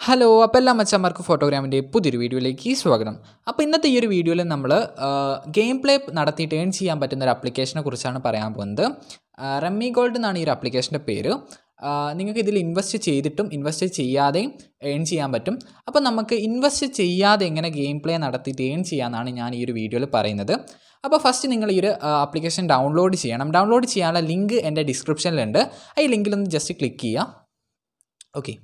hello അപ്പോൾ എല്ലാ മച്ചന്മാർക്ക് ഫോട്ടോഗ്രാമിൻ്റെ പുതിയൊരു വീഡിയോയിലേക്ക് സ്വാഗതം അപ്പോൾ ഇന്നത്തെ ഈ ഒരു വീഡിയോയിൽ നമ്മൾ ഗെയിം പ്ലേ നടത്തിയിട്ട് ഏൺ ചെയ്യാൻ പറ്റുന്ന ഒരു ആപ്ലിക്കേഷനെ കുറിച്ചാണ് പറയാൻ പോകുന്നത് റമ്മി ഗോൾഡ് എന്നാണ് ഈ ഒരു ആപ്ലിക്കേഷൻ്റെ പേര് ആ, നിങ്ങൾക്ക് ഇതിൽ ഇൻവെസ്റ്റ് ചെയ്തിട്ടും ഇൻവെസ്റ്റ് ചെയ്യാതെയും ഏൺ ചെയ്യാൻ പറ്റും അപ്പോൾ നമുക്ക് ഇൻവെസ്റ്റ് ചെയ്യാതെ എങ്ങനെ ഗെയിം പ്ലേ നടത്തിയിട്ട് ഏൺ ചെയ്യാമെന്നാണ് ഞാൻ ഈ ഒരു വീഡിയോയിൽ പറയുന്നത് അപ്പോൾ ഫസ്റ്റ് നിങ്ങൾ ഈ ഒരു ആപ്ലിക്കേഷൻ ഡൗൺലോഡ് ചെയ്യണം ഡൗൺലോഡ് ചെയ്യാനുള്ള ലിങ്ക് എൻ്റെ ഡിസ്ക്രിപ്ഷനിലുണ്ട് ആ ഈ ലിങ്കിലൊന്ന് ജസ്റ്റ് ക്ലിക്ക് ചെയ്യുക ഓക്കെ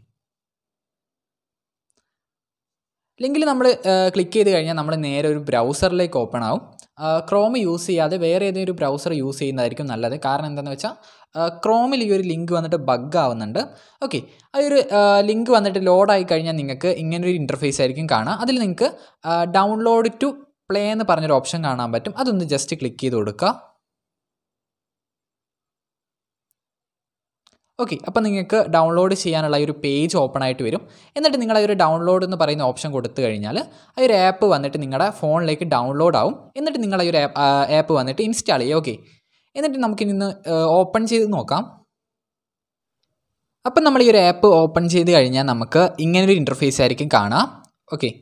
ലിങ്കിൽ നമ്മൾ ക്ലിക്ക് ചെയ്ത് കഴിഞ്ഞാൽ നമ്മൾ നേരെ ഒരു ബ്രൗസറിലേക്ക് ഓപ്പൺ ആവും ക്രോം യൂസ് ചെയ്യാതെ വേറെ ഏതെങ്കിലും ഒരു ബ്രൗസർ യൂസ് ചെയ്യുന്നതായിരിക്കും നല്ലത് കാരണം എന്താണെന്ന് വെച്ചാൽ ക്രോമിൽ ഈ ഒരു ലിങ്ക് വന്നിട്ട് ബഗ് ആവുന്നുണ്ട് ഓക്കെ ആ ഒരു ലിങ്ക് വന്നിട്ട് ലോഡായി കഴിഞ്ഞാൽ നിങ്ങൾക്ക് ഇങ്ങനൊരു ഇൻ്റർഫേസ് ആയിരിക്കും കാണുക അതിൽ നിങ്ങൾക്ക് ഡൗൺലോഡ് ടു പ്ലേ എന്ന് പറഞ്ഞൊരു ഓപ്ഷൻ കാണാൻ പറ്റും അതൊന്ന് ജസ്റ്റ് ക്ലിക്ക് ചെയ്ത് കൊടുക്കുക ഓക്കെ അപ്പോൾ നിങ്ങൾക്ക് ഡൗൺലോഡ് ചെയ്യാനുള്ള ഈ ഒരു പേജ് ഓപ്പൺ ആയിട്ട് വരും എന്നിട്ട് നിങ്ങൾ ആ ഒരു ഡൗൺലോഡ് എന്ന് പറയുന്ന ഓപ്ഷൻ കൊടുത്തു കഴിഞ്ഞാൽ ആ ഒരു ആപ്പ് വന്നിട്ട് നിങ്ങളുടെ ഫോണിലേക്ക് ഡൗൺലോഡ് ആവും എന്നിട്ട് നിങ്ങൾ ആ ഒരു ആപ്പ് വന്നിട്ട് ഇൻസ്റ്റാൾ ചെയ്യുക ഓക്കെ എന്നിട്ട് നമുക്കിനി ഇന്ന് ഓപ്പൺ ചെയ്ത് നോക്കാം അപ്പം നമ്മൾ ഈ ഒരു ആപ്പ് ഓപ്പൺ ചെയ്ത് കഴിഞ്ഞാൽ നമുക്ക് ഇങ്ങനൊരു ഇൻ്റർഫേസ് ആയിരിക്കും കാണാം ഓക്കെ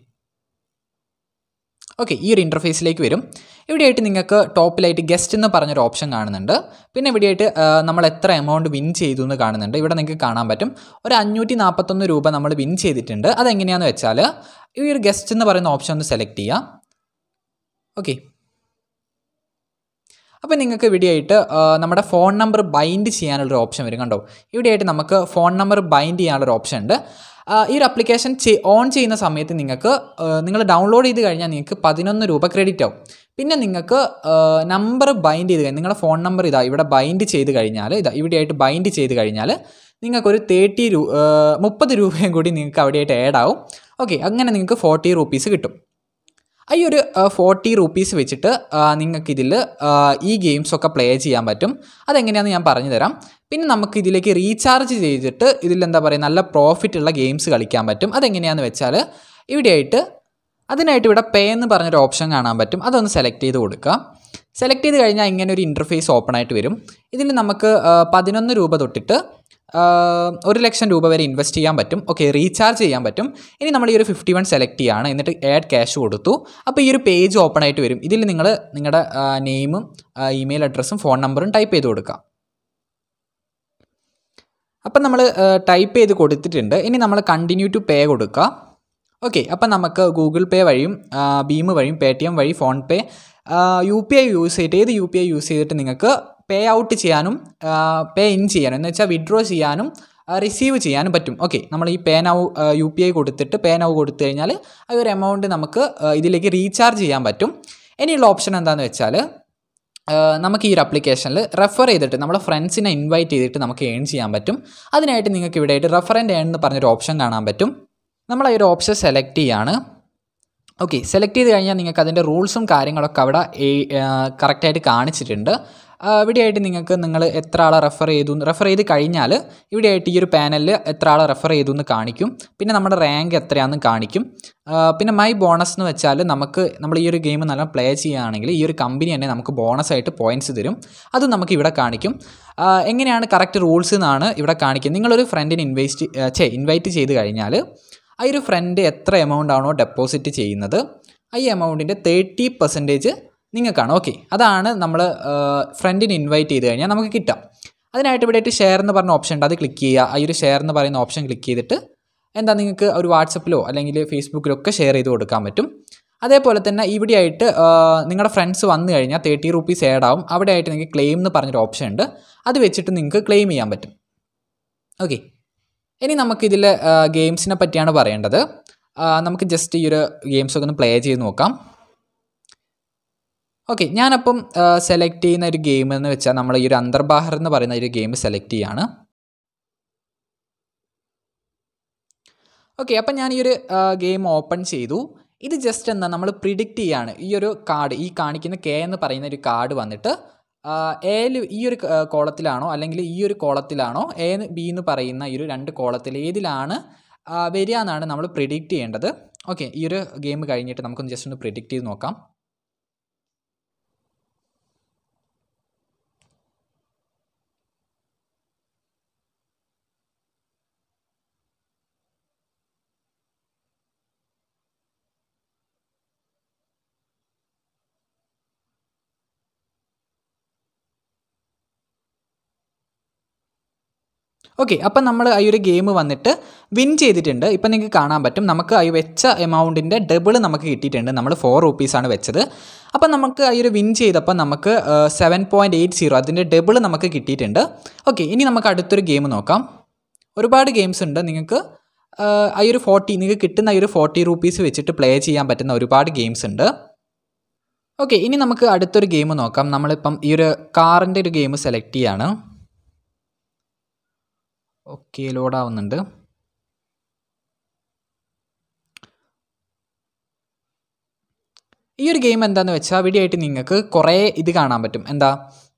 ഓക്കെ ഈ ഒരു ഇൻ്റർഫേസിലേക്ക് വരും ഇവിടെയായിട്ട് നിങ്ങൾക്ക് ടോപ്പിലായിട്ട് ഗസ്റ്റ് എന്ന് പറഞ്ഞൊരു ഓപ്ഷൻ കാണുന്നുണ്ട് പിന്നെ ഇവിടെയായിട്ട് ആ, നമ്മൾ എത്ര എമൗണ്ട് വിൻ ചെയ്തു എന്ന് കാണുന്നുണ്ട് ഇവിടെ നിങ്ങൾക്ക് കാണാൻ പറ്റും ഒരു അഞ്ഞൂറ്റി നാൽപ്പത്തൊന്ന് രൂപ നമ്മൾ വിൻ ചെയ്തിട്ടുണ്ട് അതെങ്ങനെയാണെന്ന് വെച്ചാൽ ഈ ഒരു ഗസ്റ്റ് എന്ന് പറയുന്ന ഓപ്ഷൻ ഒന്ന് സെലക്ട് ചെയ്യാം ഓക്കെ അപ്പോൾ നിങ്ങൾക്ക് ഇവിടെയായിട്ട് ആ, നമ്മുടെ ഫോൺ നമ്പർ ബൈൻഡ് ചെയ്യാനുള്ളൊരു ഓപ്ഷൻ വരും കണ്ടോ ഇവിടെയായിട്ട് നമുക്ക് ഫോൺ നമ്പർ ബൈൻഡ് ചെയ്യാനുള്ളൊരു ഓപ്ഷൻ ഉണ്ട് ആ, ഈ ഒരു അപ്ലിക്കേഷൻ ഓൺ ചെയ്യുന്ന സമയത്ത് നിങ്ങൾക്ക് നിങ്ങൾ ഡൗൺലോഡ് ചെയ്ത് കഴിഞ്ഞാൽ നിങ്ങൾക്ക് പതിനൊന്ന് രൂപ ക്രെഡിറ്റ് ആവും പിന്നെ നിങ്ങൾക്ക് നമ്പർ ബൈൻഡ് ചെയ്ത് കഴിഞ്ഞാൽ നിങ്ങളുടെ ഫോൺ നമ്പർ ഇതാ ഇവിടെ ബൈൻഡ് ചെയ്ത് കഴിഞ്ഞാൽ ഇതാ ഇവിടെയായിട്ട് ബൈൻഡ് ചെയ്ത് കഴിഞ്ഞാൽ നിങ്ങൾക്കൊരു തേർട്ടി രൂ മുപ്പത് രൂപയും കൂടി നിങ്ങൾക്ക് അവിടെയായിട്ട് ആഡ് ആവും ഓക്കെ അങ്ങനെ നിങ്ങൾക്ക് ഫോർട്ടി റുപ്പീസ് കിട്ടും ആ ഈ ഒരു ഫോർട്ടി റുപ്പീസ് വെച്ചിട്ട് നിങ്ങൾക്ക് ഇതിൽ ഈ ഗെയിംസ് ഒക്കെ പ്ലേ ചെയ്യാൻ പറ്റും അതെങ്ങനെയാണെന്ന് ഞാൻ പറഞ്ഞു തരാം പിന്നെ നമുക്ക് ഇതിലേക്ക് റീചാർജ് ചെയ്തിട്ട് ഇതിൽ എന്താ പറയുക നല്ല പ്രോഫിറ്റ് ഉള്ള ഗെയിംസ് കളിക്കാൻ പറ്റും അതെങ്ങനെയാണെന്ന് വെച്ചാൽ ഇവിടെയായിട്ട് അതിനായിട്ട് ഇവിടെ പേ എന്ന് പറഞ്ഞൊരു ഓപ്ഷൻ കാണാൻ പറ്റും അതൊന്ന് സെലക്ട് ചെയ്ത് കൊടുക്കുക സെലക്ട് ചെയ്ത് കഴിഞ്ഞാൽ ഇങ്ങനെ ഒരു ഇൻ്റർഫേസ് ഓപ്പൺ ആയിട്ട് വരും ഇതിൽ നമുക്ക് ആ, പതിനൊന്ന് രൂപ തൊട്ടിട്ട് ആ, ഒരു ലക്ഷം രൂപ വരെ ഇൻവെസ്റ്റ് ചെയ്യാൻ പറ്റും ഓക്കെ റീചാർജ് ചെയ്യാൻ പറ്റും ഇനി നമ്മൾ ഈ ഒരു ഫിഫ്റ്റി വൺ സെലക്ട് ചെയ്യുകയാണ് എന്നിട്ട് ആഡ് ക്യാഷ് കൊടുത്തു അപ്പോൾ ഈ ഒരു പേജ് ഓപ്പൺ ആയിട്ട് വരും ഇതിൽ നിങ്ങൾ നിങ്ങളുടെ നെയിമും ഇമെയിൽ അഡ്രസ്സും ഫോൺ നമ്പറും ടൈപ്പ് ചെയ്ത് കൊടുക്കുക അപ്പം നമ്മൾ ടൈപ്പ് ചെയ്ത് കൊടുത്തിട്ടുണ്ട് ഇനി നമ്മൾ കണ്ടിന്യൂ ടു പേ കൊടുക്കുക ഓക്കെ അപ്പം നമുക്ക് ഗൂഗിൾ പേ വഴിയും ഭീം വഴിയും പേ ടി എം വഴി PhonePe U P I use ചെയ്തിട്ട് ഏത് യു പി ഐ യൂസ് ചെയ്തിട്ട് നിങ്ങൾക്ക് പേ ഔട്ട് ചെയ്യാനും പേ ഇൻ ചെയ്യാനും എന്ന് വെച്ചാൽ വിഡ്രോ ചെയ്യാനും റിസീവ് ചെയ്യാനും പറ്റും ഓക്കെ നമ്മൾ ഈ pay now U P I കൊടുത്തിട്ട് പേ നൗ കൊടുത്തു കഴിഞ്ഞാൽ ആ ഒരു എമൗണ്ട് നമുക്ക് ആ, ഇതിലേക്ക് റീചാർജ് ചെയ്യാൻ പറ്റും ഇനിയുള്ള ഓപ്ഷൻ എന്താണെന്ന് വെച്ചാൽ ആഹ് നമുക്ക് ഈ ഒരു ആപ്ലിക്കേഷനിൽ റെഫർ ചെയ്തിട്ട് നമ്മുടെ ഫ്രണ്ട്സിനെ ഇൻവൈറ്റ് ചെയ്തിട്ട് നമുക്ക് ഏൺ ചെയ്യാൻ പറ്റും അതിനായിട്ട് നിങ്ങൾക്ക് ഇവിടെ ആയിട്ട് റെഫറൻറ്റ് ഏൺ എന്ന് പറഞ്ഞൊരു ഓപ്ഷൻ കാണാൻ പറ്റും നമ്മൾ ഈ ഒരു ഓപ്ഷൻ സെലക്ട് ചെയ്യാണ് ഓക്കെ സെലക്ട് ചെയ്ത് കഴിഞ്ഞാൽ നിങ്ങൾക്ക് അതിൻ്റെ റൂൾസും കാര്യങ്ങളൊക്കെ അവിടെ കറക്റ്റായിട്ട് കാണിച്ചിട്ടുണ്ട് ആ, ഇവിടെയായിട്ട് നിങ്ങൾക്ക് നിങ്ങൾ എത്ര ആളെ റെഫർ ചെയ്തു റെഫർ ചെയ്ത് കഴിഞ്ഞാൽ ഇവിടെയായിട്ട് ഈ ഒരു പാനലിൽ എത്ര ആളെ റെഫർ ചെയ്തു എന്ന് കാണിക്കും പിന്നെ നമ്മുടെ റാങ്ക് എത്രയാണെന്ന് കാണിക്കും ആ, പിന്നെ മൈ ബോണസ് എന്ന് വെച്ചാൽ നമുക്ക് നമ്മൾ ഈ ഒരു ഗെയിം നല്ല പ്ലേ ചെയ്യുകയാണെങ്കിൽ ഈ ഒരു കമ്പനി തന്നെ നമുക്ക് ബോണസ് ആയിട്ട് പോയിന്റ്സ് തരും അത് നമുക്ക് ഇവിടെ കാണിക്കും ആ, എങ്ങനെയാണ് കറക്റ്റ് റൂൾസ് എന്നാണ് ഇവിടെ കാണിക്കുന്നത് നിങ്ങളൊരു ഫ്രണ്ടിനെ ഇൻവെസ്റ്റ് ചേ ഇൻവൈറ്റ് ചെയ്ത് കഴിഞ്ഞാൽ ആ ഒരു ഫ്രണ്ട് എത്ര എമൗണ്ട് ആണോ ഡെപ്പോസിറ്റ് ചെയ്യുന്നത് ആ ഈ എമൗണ്ടിൻ്റെ തേർട്ടി പെർസെൻറ്റേജ് നിങ്ങൾക്കാണ് ഓക്കെ അതാണ് നമ്മൾ ഫ്രണ്ടിന് ഇൻവൈറ്റ് ചെയ്ത് കഴിഞ്ഞാൽ നമുക്ക് കിട്ടാം അതിനായിട്ട് ഇവിടെയായിട്ട് ഷെയർ എന്ന് പറഞ്ഞ ഓപ്ഷൻ ഉണ്ട് അത് ക്ലിക്ക് ചെയ്യുക ആ ഒരു ഷെയർ എന്ന് പറയുന്ന ഓപ്ഷൻ ക്ലിക്ക് ചെയ്തിട്ട് എന്താ നിങ്ങൾക്ക് ഒരു വാട്സപ്പിലോ അല്ലെങ്കിൽ ഫേസ്ബുക്കിലോ ഒക്കെ ഷെയർ ചെയ്ത് കൊടുക്കാൻ പറ്റും അതേപോലെ തന്നെ ഇവിടെയായിട്ട് നിങ്ങളുടെ ഫ്രണ്ട്സ് വന്നു കഴിഞ്ഞാൽ തേർട്ടി റുപ്പീസ് ആഡ് ആവും അവിടെ ആയിട്ട് നിങ്ങൾക്ക് ക്ലെയിം എന്ന് പറഞ്ഞൊരു ഓപ്ഷൻ ഉണ്ട് അത് വെച്ചിട്ട് നിങ്ങൾക്ക് ക്ലെയിം ചെയ്യാൻ പറ്റും ഓക്കെ ഇനി നമുക്കിതിൽ ഗെയിംസിനെ പറ്റിയാണ് പറയേണ്ടത് ആ, നമുക്ക് ജസ്റ്റ് ഈ ഒരു ഗെയിംസൊക്കെ ഒന്ന് പ്ലേ ചെയ്ത് നോക്കാം ഓക്കെ ഞാനപ്പം സെലക്ട് ചെയ്യുന്ന ഒരു ഗെയിം എന്ന് വെച്ചാൽ നമ്മൾ ഈ ഒരു അന്തർബാഹർ എന്ന് പറയുന്ന ഒരു ഗെയിം സെലക്ട് ചെയ്യാണ് ഓക്കെ അപ്പം ഞാൻ ഈ ഒരു ഗെയിം ഓപ്പൺ ചെയ്തു ഇത് ജസ്റ്റ് എന്താ നമ്മൾ പ്രിഡിക്റ്റ് ചെയ്യാണ് ഈ ഒരു കാർഡ് ഈ കാണിക്കുന്ന കെ എന്ന് പറയുന്ന ഒരു കാർഡ് വന്നിട്ട് എയിൽ ഈ ഒരു ക- കോളത്തിലാണോ അല്ലെങ്കിൽ ഈ ഒരു കോളത്തിലാണോ എ ബി എന്ന് പറയുന്ന ഈ ഒരു രണ്ട് കോളത്തിൽ ഏതിലാണ് ആ, വരിക എന്നാണ് നമ്മൾ പ്രിഡിക്റ്റ് ചെയ്യേണ്ടത് ഓക്കെ ഈ ഒരു ഗെയിം കഴിഞ്ഞിട്ട് നമുക്കൊന്ന് ജസ്റ്റ് ഒന്ന് പ്രിഡിക്റ്റ് ചെയ്ത് നോക്കാം ഓക്കെ അപ്പം നമ്മൾ ഈ ഒരു ഗെയിം വന്നിട്ട് വിൻ ചെയ്തിട്ടുണ്ട് ഇപ്പം നിങ്ങൾക്ക് കാണാൻ പറ്റും നമുക്ക് ഈ വെച്ച എമൗണ്ടിൻ്റെ ഡബിൾ നമുക്ക് കിട്ടിയിട്ടുണ്ട് നമ്മൾ ഫോർ റുപ്പീസാണ് വെച്ചത് അപ്പം നമുക്ക് ഈ ഒരു വിൻ ചെയ്തപ്പോൾ നമുക്ക് സെവൻ പോയിൻറ്റ് എയ്റ്റ് സീറോ അതിൻ്റെ ഡബിൾ നമുക്ക് കിട്ടിയിട്ടുണ്ട് ഓക്കെ ഇനി നമുക്ക് അടുത്തൊരു ഗെയിം നോക്കാം ഒരുപാട് ഗെയിംസ് ഉണ്ട് നിങ്ങൾക്ക് ആ ഒരു ഫോർട്ടി നിങ്ങൾക്ക് കിട്ടുന്ന ഈ ഒരു ഫോർട്ടി റുപ്പീസ് വെച്ചിട്ട് പ്ലേ ചെയ്യാൻ പറ്റുന്ന ഒരുപാട് ഗെയിംസ് ഉണ്ട് ഓക്കെ ഇനി നമുക്ക് അടുത്തൊരു ഗെയിം നോക്കാം നമ്മളിപ്പം ഈ ഒരു കാറിൻ്റെ ഒരു ഗെയിം സെലക്ട് ചെയ്യാണ് ഓക്കെ ലോഡാവുന്നുണ്ട് ഈ ഒരു ഗെയിം എന്താണെന്ന് വെച്ചാൽ വീഡിയോ ആയിട്ട് നിങ്ങൾക്ക് കുറേ ഇത് കാണാൻ പറ്റും എന്താ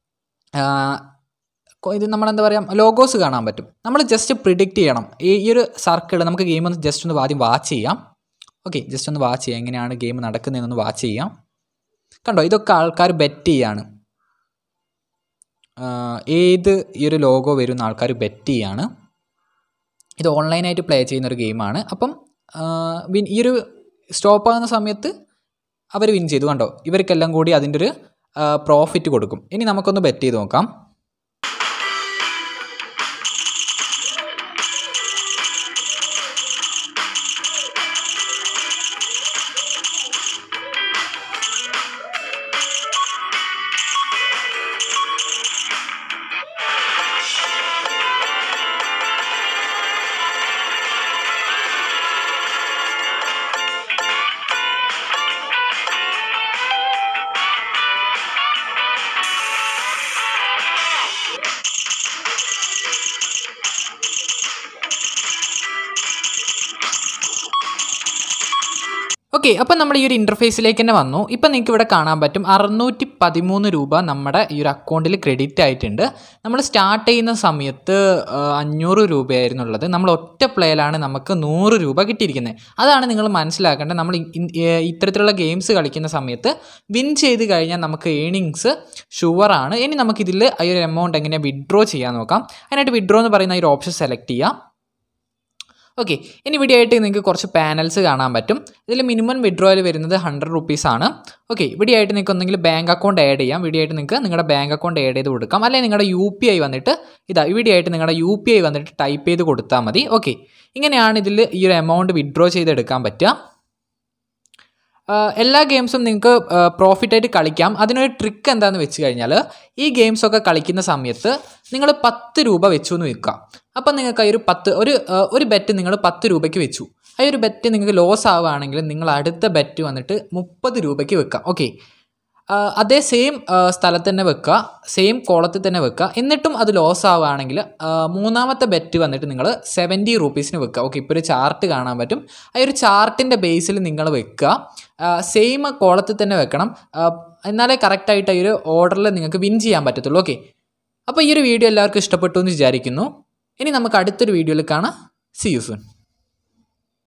ഇത് നമ്മളെന്താ പറയുക ലോഗോസ് കാണാൻ പറ്റും നമ്മൾ ജസ്റ്റ് പ്രിഡിക്റ്റ് ചെയ്യണം ഈ ഈ ഒരു സർക്കിൾ നമുക്ക് ഗെയിം ഒന്ന് ജസ്റ്റ് ഒന്ന് ആദ്യം വാച്ച് ചെയ്യാം ഓക്കെ ജസ്റ്റ് ഒന്ന് വാച്ച് ചെയ്യാം എങ്ങനെയാണ് ഗെയിം നടക്കുന്നതെന്നൊന്ന് വാച്ച് ചെയ്യാം കണ്ടോ ഇതൊക്കെ ആൾക്കാർ ബെറ്റ് ചെയ്യാണ് ഏത് ഈ ഒരു ലോഗോ വരുന്ന ആൾക്കാർ ബെറ്റ് ചെയ്യാണ് ഇത് ഓൺലൈനായിട്ട് പ്ലേ ചെയ്യുന്ന ഒരു ഗെയിമാണ് അപ്പം വിൻ ഈ ഒരു സ്റ്റോപ്പ് ആകുന്ന സമയത്ത് അവർ വിൻ ചെയ്തു കണ്ടോ ഇവർക്കെല്ലാം കൂടി അതിൻ്റെ ഒരു പ്രോഫിറ്റ് കൊടുക്കും ഇനി നമുക്കൊന്ന് ബെറ്റ് ചെയ്ത് നോക്കാം ഓക്കെ അപ്പം നമ്മൾ ഈ ഒരു ഇൻ്റർഫേസിലേക്ക് തന്നെ വന്നു ഇപ്പം നിങ്ങൾക്ക് ഇവിടെ കാണാൻ പറ്റും അറുന്നൂറ്റി പതിമൂന്ന് രൂപ നമ്മുടെ ഈ ഒരു അക്കൗണ്ടിൽ ക്രെഡിറ്റ് ആയിട്ടുണ്ട് നമ്മൾ സ്റ്റാർട്ട് ചെയ്യുന്ന സമയത്ത് അഞ്ഞൂറ് രൂപയായിരുന്നു ഉള്ളത് നമ്മൾ ഒറ്റ പ്ലേയിലാണ് നമുക്ക് നൂറ് രൂപ കിട്ടിയിരിക്കുന്നത് അതാണ് നിങ്ങൾ മനസ്സിലാക്കേണ്ടത് നമ്മൾ ഇത്തരത്തിലുള്ള ഗെയിംസ് കളിക്കുന്ന സമയത്ത് വിൻ ചെയ്ത് കഴിഞ്ഞാൽ നമുക്ക് ഏണിങ്സ് ഷുവറാണ് ഇനി നമുക്കിതിൽ ഈ ഒരു എമൗണ്ട് എങ്ങനെ വിഡ്രോ ചെയ്യാൻ നോക്കാം അതിനായിട്ട് വിഡ്രോ എന്ന് പറയുന്ന ഈ ഒരു ഓപ്ഷൻ സെലക്ട് ചെയ്യാം ഓക്കെ ഇനി ഇവിടെ ആയിട്ട് നിങ്ങൾക്ക് കുറച്ച് പാനൽസ് കാണാൻ പറ്റും ഇതിൽ മിനിമം വിഡ്രോയിൽ വരുന്നത് ഹൺഡ്രഡ് റുപ്പീസ് ആണ് ഓക്കെ ഇവിടെ ആയിട്ട് നിങ്ങൾക്ക് ഒന്നെങ്കിൽ ബാങ്ക് അക്കൗണ്ട് ആഡ് ചെയ്യാം ഇവിടെ ആയിട്ട് നിങ്ങൾക്ക് നിങ്ങളുടെ ബാങ്ക് അക്കൗണ്ട് ആഡ് ചെയ്ത് കൊടുക്കാം അല്ലെങ്കിൽ നിങ്ങളുടെ യു പി ഐ വന്നിട്ട് ഇതാ ഇവിടെ ആയിട്ട് നിങ്ങളുടെ യു പി ഐ വന്നിട്ട് ടൈപ്പ് ചെയ്ത് കൊടുത്താൽ മതി ഓക്കെ ഇങ്ങനെയാണ് ഇതിൽ ഈ ഒരു എമൗണ്ട് വിഡ്രോ ചെയ്തെടുക്കാൻ പറ്റുക എല്ലാ ഗെയിംസും നിങ്ങൾക്ക് പ്രോഫിറ്റായിട്ട് കളിക്കാം അതിനൊരു ട്രിക്ക് എന്താണെന്ന് വെച്ച് കഴിഞ്ഞാൽ ഈ ഗെയിംസൊക്കെ കളിക്കുന്ന സമയത്ത് നിങ്ങൾ പത്ത് രൂപ വെച്ചു എന്ന് വെക്കുക അപ്പം നിങ്ങൾക്ക് ഒരു പത്ത് ഒരു ഒരു ബെറ്റ് നിങ്ങൾ പത്ത് രൂപയ്ക്ക് വെച്ചു ആ ഒരു ബെറ്റ് നിങ്ങൾക്ക് ലോസ് ആവുകയാണെങ്കിൽ നിങ്ങൾ അടുത്ത ബെറ്റ് വന്നിട്ട് മുപ്പത് രൂപയ്ക്ക് വെക്കാം ഓക്കെ അതേ സെയിം സ്ഥലത്ത് തന്നെ വെക്കുക സെയിം കോളത്തിൽ തന്നെ വെക്കുക എന്നിട്ടും അത് ലോസ് ആവുകയാണെങ്കിൽ മൂന്നാമത്തെ ബെറ്റ് വന്നിട്ട് നിങ്ങൾ സെവൻറ്റി റുപ്പീസിന് വെക്കുക ഓക്കെ ഇപ്പോൾ ഒരു ചാർട്ട് കാണാൻ പറ്റും ആ ഒരു ചാർട്ടിൻ്റെ ബേസിൽ നിങ്ങൾ വെക്കുക സെയിം കോളത്തിൽ തന്നെ വെക്കണം എന്നാലേ കറക്റ്റായിട്ട് ഈ ഒരു ഓർഡറിൽ നിങ്ങൾക്ക് വിൻ ചെയ്യാൻ പറ്റത്തുള്ളൂ ഓക്കെ അപ്പോൾ ഈ ഒരു വീഡിയോ എല്ലാവർക്കും ഇഷ്ടപ്പെട്ടു എന്ന് വിചാരിക്കുന്നു ഇനി നമുക്ക് അടുത്തൊരു വീഡിയോയിൽ കാണാം സി യു സൂൺ